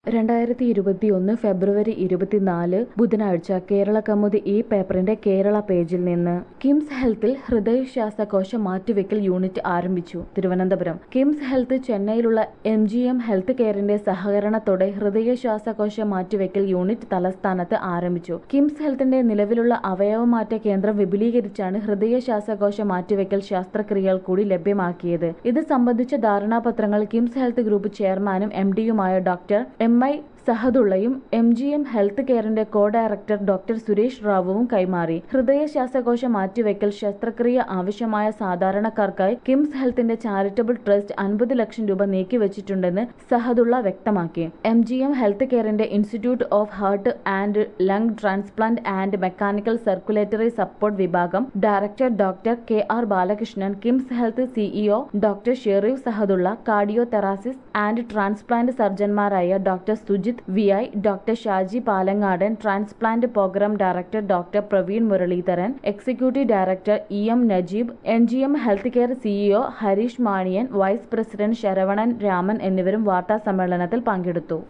രണ്ടായിരത്തി ഇരുപത്തിയൊന്ന് ഫെബ്രുവരി ഇരുപത്തിനാല് ബുധനാഴ്ച കേരള കൗമുദി ഈ പേപ്പറിന്റെ കേരള പേജിൽ നിന്ന് കിംസ് ഹെൽത്തിൽ ഹൃദയശ്വാസകോശ മാറ്റിവെക്കൽ യൂണിറ്റ് ആരംഭിച്ചു തിരുവനന്തപുരം കിംസ് ഹെൽത്ത് ചെന്നൈയിലുള്ള എം ജി എം ഹെൽത്ത് കെയറിന്റെ സഹകരണത്തോടെ ഹൃദയശ്വാസകോശ മാറ്റിവെക്കൽ യൂണിറ്റ് തലസ്ഥാനത്ത് ആരംഭിച്ചു കിംസ് ഹെൽത്തിന്റെ നിലവിലുള്ള അവയവമാറ്റ കേന്ദ്രം വിപുലീകരിച്ചാണ് ഹൃദയശ്വാസകോശ മാറ്റിവെക്കൽ ശസ്ത്രക്രിയകൾ കൂടി ലഭ്യമാക്കിയത് ഇത് സംബന്ധിച്ച ധാരണാപത്രങ്ങൾ കിംസ് ഹെൽത്ത് ഗ്രൂപ്പ് ചെയർമാനും എം ഡിയുമായ ഡോക്ടർ എം ഐ സഹദുള്ളയും എം ജി എം ഹെൽത്ത് കെയറിന്റെ കോ ഡയറക്ടർ ഡോക്ടർ സുരേഷ് റാവുവും കൈമാറി ഹൃദയ ശ്വാസകോശ മാറ്റിവെക്കൽ ശസ്ത്രക്രിയ ആവശ്യമായ സാധാരണക്കാർക്കായി കിംസ് ഹെൽത്തിന്റെ ചാരിറ്റബിൾ ട്രസ്റ്റ് അൻപത് ലക്ഷം രൂപ നീക്കിവച്ചിട്ടുണ്ടെന്ന് സഹദുള്ള വ്യക്തമാക്കി എം ജി എം ഹെൽത്ത് കെയറിന്റെ institute of heart and lung transplant and mechanical circulatory support വിഭാഗം director doctor K R Balakrishnan KIMS health CEO doctor Shereef Sahadulla cardio thoracic and transplant സർജൻമാരായ doctor Sujith V I doctor Shaji Palangadan transplant program director doctor Praveen Muralidharan executive director E M Najeeb N G M health care CEO Harish Maniyan vice president Saravanan Raman എന്നിവരും വാർത്താ സമ്മേളനത്തിൽ പങ്കെടുത്തു